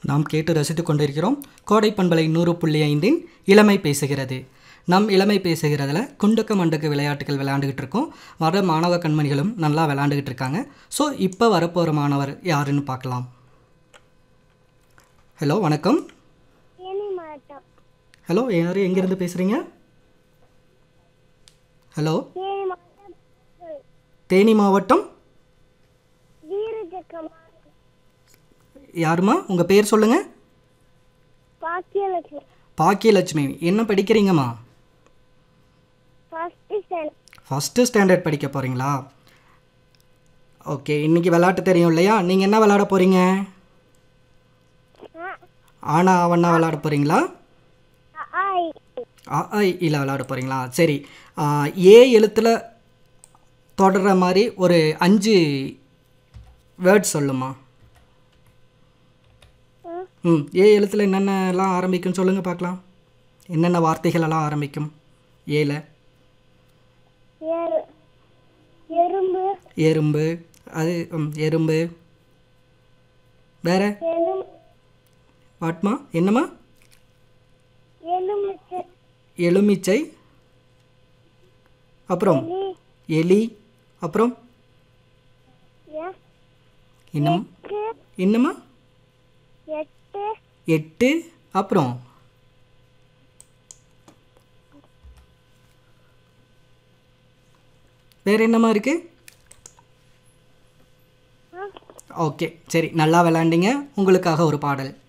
நாம் கேட்டு ரசித்துக் கொண்டிருக்கிறோம் கோடை பண்பலை நூறு புள்ளி ஐந்தின் இளமை பேசுகிறது நம் இளமை பேசுகிறதுல குண்டுக்கு மண்டுக்கு விளையாட்டுகள் விளையாண்டுக்கிட்டு இருக்கோம் வர மாணவ கண்மணிகளும் நல்லா விளையாண்டுக்கிட்டு இருக்காங்க ஸோ இப்போ வரப்போகிற மாணவர் யாருன்னு பார்க்கலாம் ஹலோ வணக்கம் தேனி மாவட்டம் ஹலோ யார் எங்கேருந்து பேசுகிறீங்க ஹலோ தேனி மாவட்டம் தேனி மாவட்டம் வீரஜக்கம் யாருமா உங்கள் பேர் சொல்லுங்கள் பாக்கியலட்சுமி பாக்கியலட்சுமி என்ன படிக்கிறீங்கம்மா ஃபர்ஸ்ட் ஸ்டாண்டர்ட் ஃபஸ்ட்டு ஸ்டாண்டர்ட் படிக்க போகிறீங்களா ஓகே இன்றைக்கி விளையாட்டு தெரியும் இல்லையா நீங்கள் என்ன விளையாட போகிறீங்க ஆனா அவனா விளையாட போகிறீங்களா ஆய் ஆ ஆ, இல்ல விளையாட போகிறீங்களா சரி ஆ, ஏ எழுத்தில் தொடர்ற மாதிரி ஒரு அஞ்சு வேர்ட்ஸ் சொல்லுமா ம் ஏ எழுத்தில் என்னென்னலாம் ஆரம்பிக்கும் சொல்லுங்கள் பார்க்கலாம் என்னென்ன வார்த்தைகள் எல்லாம் ஆரம்பிக்கும் ஏல எரு எறும்பு எறும்பு அது ம், எறும்பு வேற எலும் வாட்மா என்னம்மா எலுமிச்சை எலுமிச்சை அப்புறம் எலி எலி அப்புறம் எ- இன்னும் எட்டு என்னம்மா எட்டு எட்டு அப்புறம் வேற என்னம்மா இருக்கு ஆ, ஓகே சரி நல்லா விளாண்டிங்க உங்களுக்காக ஒரு பாடல்